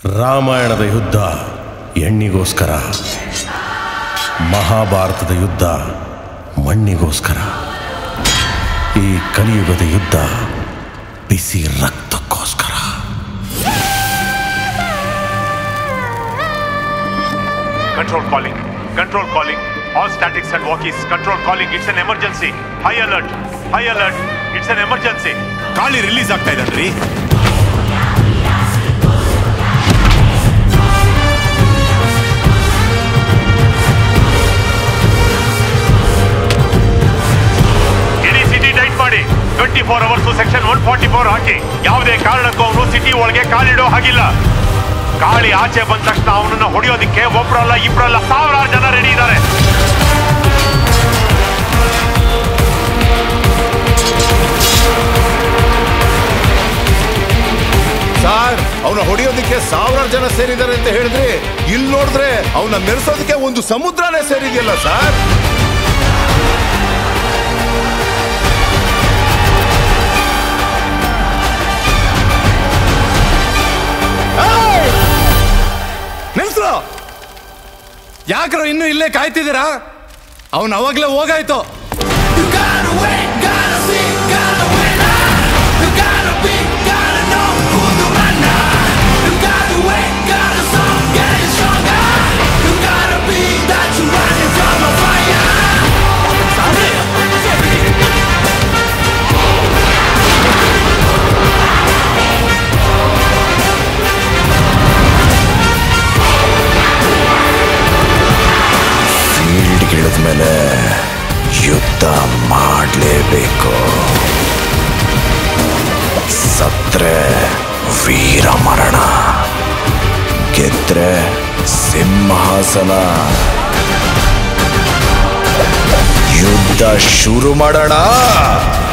ರಾಮಾಯಣದ ಯುದ್ಧ ಎಣ್ಣಿಗೋಸ್ಕರ ಮಹಾಭಾರತದ ಯುದ್ಧ ಮಣ್ಣಿಗೋಸ್ಕರ ಈ ಕಲಿಯುಗದ ಯುದ್ಧ ಬಿಸಿ ರಕ್ತಕ್ಕೋಸ್ಕರ Control calling. Control calling. All statics and walkies. Control calling. It's an emergency. High alert. High alert. It's an emergency. ಗಾಳಿ ರಿಲೀಸ್ ಆಗ್ತಾ ಇದನ್ರಿ ಇಡೀ ಸಿಟಿ ಟೈಟ್ ಮಾಡಿ twenty four hours section one forty four ಹಾಕಿ ಯಾವುದೇ ಕಾರಣಕ್ಕೂ ಅವನು ಸಿಟಿ ಒಳಗೆ ಕಾಲಿಡೋ ಹಾಗಿಲ್ಲ ಗಾಳಿ ಆಚೆ ಬಂದ ತಕ್ಷಣ ಅವನನ್ನ ಹೊಡೆಯೋದಿಕ್ಕೆ ಒಬ್ರಲ್ಲ ಇಬ್ರಲ್ಲ ಸಾವಿರಾರು ಜನ ರೆಡಿ ಇದ್ದಾರೆ ಸರ್ ಅವನ ಹೊಡೆಯೋದಕ್ಕೆ ಸಾವಿರಾರು ಜನ ಸೇರಿದ್ದಾರೆ ಅಂತ ಹೇಳಿದ್ರಿ ಇಲ್ಲಿ ನೋಡಿದ್ರೆ ಅವನ ಮೆರೆಸೋದಕ್ಕೆ ಒಂದು ಸಮುದ್ರನೇ ಸೇರಿದೆಯಲ್ಲ ಸರ್ ನಿಲ್ಸ್ರು ಯಾಕ್ರೋ ಇನ್ನೂ ಇಲ್ಲೇ ಕಾಯ್ತಿದ್ದೀರಾ ಅವನ್ ಅವಾಗ್ಲೇ ಹೋಗಾಯ್ತು ಫೀಲ್ಡ್ಗೆ ಇಳಿದ್ಮೇಲೆ ಯುದ್ಧ ಮಾಡಲೇಬೇಕು ಸತ್ರೆ ವೀರ ಮರಣ ಗೆದ್ರೆ ಸಿಂಹಾಸನ ಯುದ್ಧ ಶುರು ಮಾಡೋಣ